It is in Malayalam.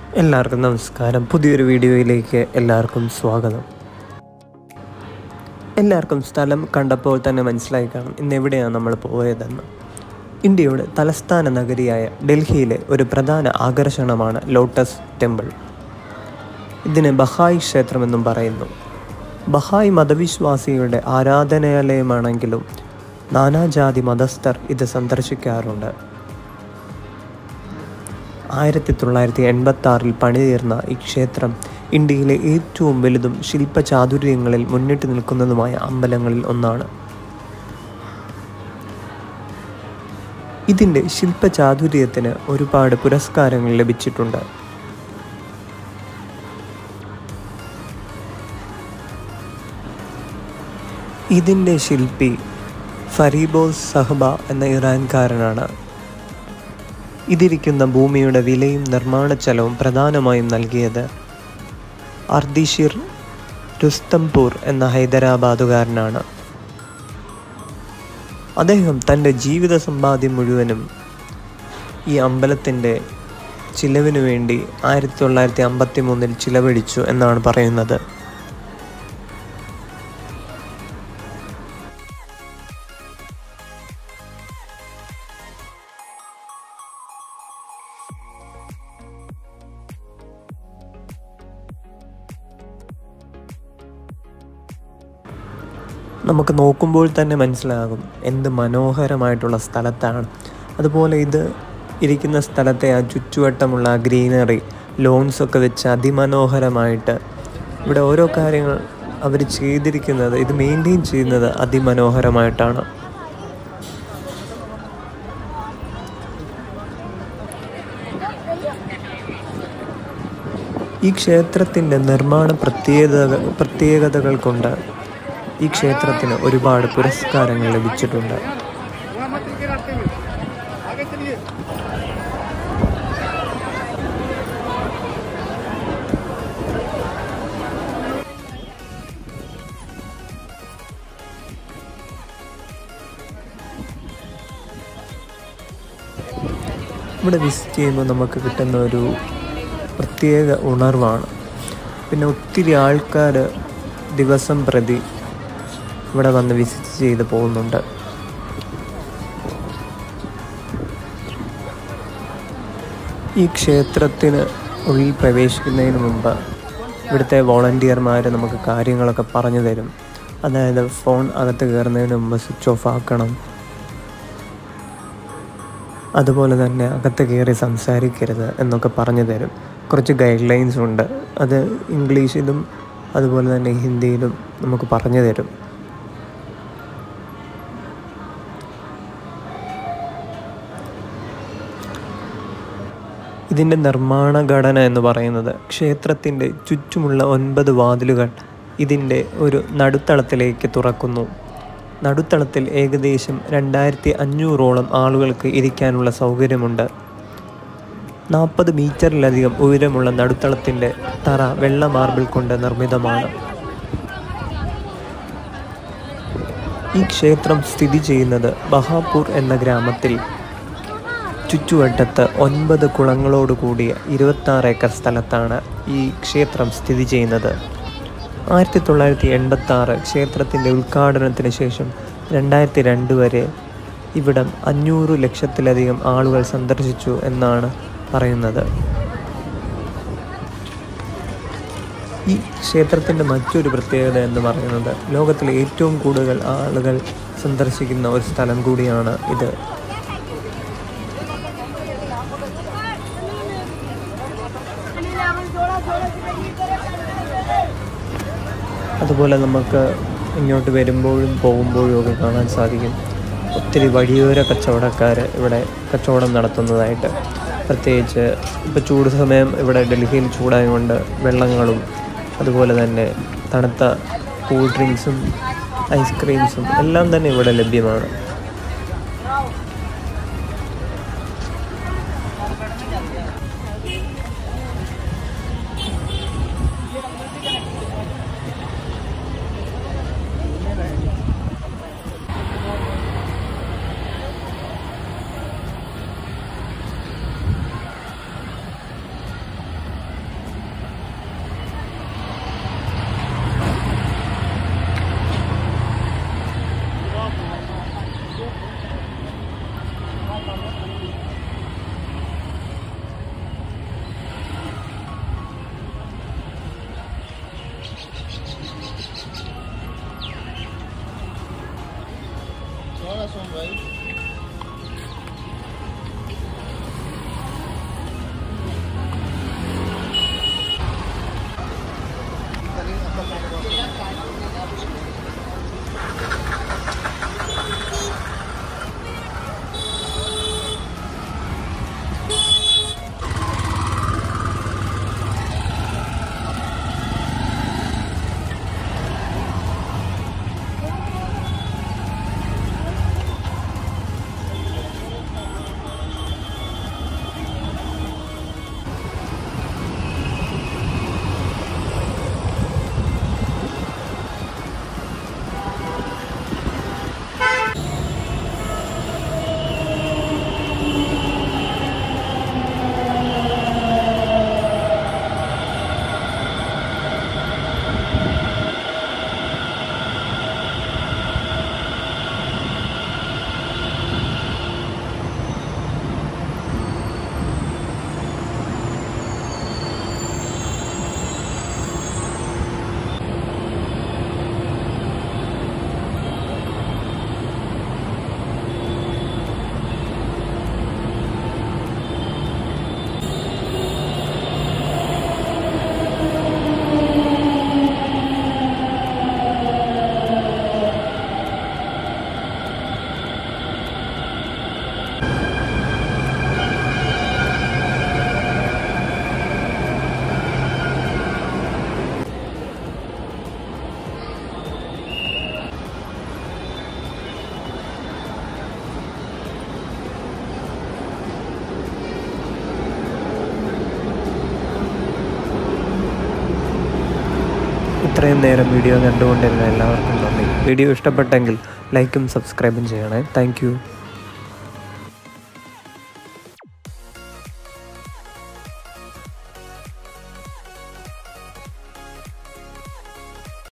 എല്ലാവർക്കും നമസ്കാരം പുതിയൊരു വീഡിയോയിലേക്ക് എല്ലാവർക്കും സ്വാഗതം എല്ലാവർക്കും സ്ഥലം കണ്ടപ്പോൾ തന്നെ മനസ്സിലായി കാണും ഇന്ന് എവിടെയാണ് നമ്മൾ പോയതെന്ന് ഇന്ത്യയുടെ തലസ്ഥാന നഗരിയായ ഡൽഹിയിലെ ഒരു പ്രധാന ആകർഷണമാണ് ലോട്ടസ് ടെമ്പിൾ ഇതിന് ബഹായ് ക്ഷേത്രമെന്നും പറയുന്നു ബഹായ് മതവിശ്വാസികളുടെ ആരാധനാലയമാണെങ്കിലും നാനാജാതി മതസ്ഥർ ഇത് സന്ദർശിക്കാറുണ്ട് ആയിരത്തി തൊള്ളായിരത്തി എൺപത്തി ആറിൽ പണിതീർന്ന ഈ ക്ഷേത്രം ഇന്ത്യയിലെ ഏറ്റവും വലുതും ശില്പചാതുര്യങ്ങളിൽ മുന്നിട്ട് നിൽക്കുന്നതുമായ അമ്പലങ്ങളിൽ ഒന്നാണ് ഇതിൻ്റെ ശില്പചാതുര്യത്തിന് ഒരുപാട് പുരസ്കാരങ്ങൾ ലഭിച്ചിട്ടുണ്ട് ഇതിൻ്റെ ശില്പി ഫരീബോസ് സഹബ എന്ന ഇറാൻകാരനാണ് ഇതിരിക്കുന്ന ഭൂമിയുടെ വിലയും നിർമ്മാണ ചെലവും പ്രധാനമായും നൽകിയത് അർദിഷിർ രുസ്തംപൂർ എന്ന ഹൈദരാബാദുകാരനാണ് അദ്ദേഹം തൻ്റെ ജീവിത സമ്പാദ്യം മുഴുവനും ഈ അമ്പലത്തിൻ്റെ ചിലവിനു വേണ്ടി ആയിരത്തി തൊള്ളായിരത്തി അമ്പത്തി മൂന്നിൽ ചിലവഴിച്ചു എന്നാണ് പറയുന്നത് നമുക്ക് നോക്കുമ്പോൾ തന്നെ മനസ്സിലാകും എന്ത് മനോഹരമായിട്ടുള്ള സ്ഥലത്താണ് അതുപോലെ ഇത് ഇരിക്കുന്ന സ്ഥലത്തെ ആ ചുറ്റുവട്ടമുള്ള ആ ഗ്രീനറി ലോൺസ് ഒക്കെ വെച്ച് അതിമനോഹരമായിട്ട് ഇവിടെ ഓരോ കാര്യങ്ങൾ അവർ ചെയ്തിരിക്കുന്നത് ഇത് മെയിൻറ്റെയിൻ ചെയ്യുന്നത് അതിമനോഹരമായിട്ടാണ് ഈ ക്ഷേത്രത്തിൻ്റെ നിർമ്മാണ പ്രത്യേകത പ്രത്യേകതകൾ കൊണ്ട് ഈ ക്ഷേത്രത്തിന് ഒരുപാട് പുരസ്കാരങ്ങൾ ലഭിച്ചിട്ടുണ്ട് वहाँ मत रुके रास्ते में आगे चलिए ഇവിടെ വിസിറ്റ് ചെയ്യുമ്പോൾ നമുക്ക് കിട്ടുന്ന ഒരു പ്രത്യേക ഉണർവാണ് പിന്നെ ഒത്തിരി ആൾക്കാർ ദിവസം പ്രതി ഇവിടെ വന്ന് വിസിറ്റ് ചെയ്ത് പോകുന്നുണ്ട് ഈ ക്ഷേത്രത്തിന് ഉള്ളിൽ പ്രവേശിക്കുന്നതിന് മുമ്പ് ഇവിടുത്തെ വോളണ്ടിയർമാർ നമുക്ക് കാര്യങ്ങളൊക്കെ പറഞ്ഞു തരും അതായത് ഫോൺ അകത്ത് കയറുന്നതിന് മുമ്പ് സ്വിച്ച് ഓഫ് ആക്കണം അതുപോലെ തന്നെ അകത്ത് കയറി സംസാരിക്കരുത് എന്നൊക്കെ പറഞ്ഞു തരും കുറച്ച് ഗൈഡ് ലൈൻസ് ഉണ്ട് അത് ഇംഗ്ലീഷിലും അതുപോലെ തന്നെ ഹിന്ദിയിലും നമുക്ക് പറഞ്ഞു തരും ഇതിൻ്റെ നിർമ്മാണ ഘടന എന്ന് പറയുന്നത് ക്ഷേത്രത്തിൻ്റെ ചുറ്റുമുള്ള ഒൻപത് വാതിലുകൾ ഇതിൻ്റെ ഒരു നടുത്തളത്തിലേക്ക് തുറക്കുന്നു നടുത്തളത്തിൽ ഏകദേശം രണ്ടായിരത്തി അഞ്ഞൂറോളം ആളുകൾക്ക് ഇരിക്കാനുള്ള സൗകര്യമുണ്ട് നാൽപ്പത് മീറ്ററിലധികം ഉയരമുള്ള നടുത്തളത്തിൻ്റെ തറ വെള്ള മാർബിൾ കൊണ്ട് നിർമ്മിതമാണ് ഈ ക്ഷേത്രം സ്ഥിതി ചെയ്യുന്നത് ബഹാപൂർ എന്ന ഗ്രാമത്തിൽ ചുറ്റുവട്ടത്ത് ഒൻപത് കുളങ്ങളോട് കൂടിയ ഇരുപത്താറ് ഏക്കർ സ്ഥലത്താണ് ഈ ക്ഷേത്രം സ്ഥിതി ചെയ്യുന്നത് ആയിരത്തി തൊള്ളായിരത്തി എൺപത്തി ആറ് ക്ഷേത്രത്തിൻ്റെ ഉദ്ഘാടനത്തിന് ശേഷം രണ്ടായിരത്തി രണ്ട് വരെ ഇവിടം അഞ്ഞൂറ് ലക്ഷത്തിലധികം ആളുകൾ സന്ദർശിച്ചു എന്നാണ് പറയുന്നത് ഈ ക്ഷേത്രത്തിൻ്റെ മറ്റൊരു പ്രത്യേകത എന്ന് പറയുന്നത് ലോകത്തിലെ ഏറ്റവും കൂടുതൽ ആളുകൾ സന്ദർശിക്കുന്ന ഒരു സ്ഥലം കൂടിയാണ് ഇത് അതുപോലെ നമുക്ക് ഇങ്ങോട്ട് വരുമ്പോഴും പോകുമ്പോഴും ഒക്കെ കാണാൻ സാധിക്കും ഒത്തിരി വഴിയോര കച്ചവടക്കാർ ഇവിടെ കച്ചവടം നടത്തുന്നതായിട്ട് പ്രത്യേകിച്ച് ഇപ്പോൾ ചൂട് സമയം ഇവിടെ ഡൽഹിയിൽ ചൂടായതുകൊണ്ട് വെള്ളങ്ങളും അതുപോലെ തന്നെ തണുത്ത കൂൾ ഡ്രിങ്ക്സും ഐസ്ക്രീംസും എല്ലാം തന്നെ ഇവിടെ ലഭ്യമാണ് ഇത്രയും നേരം വീഡിയോ കണ്ടുകൊണ്ടിരുന്ന എല്ലാവർക്കും നന്ദി വീഡിയോ ഇഷ്ടപ്പെട്ടെങ്കിൽ ലൈക്കും സബ്സ്ക്രൈബും ചെയ്യണേ താങ്ക്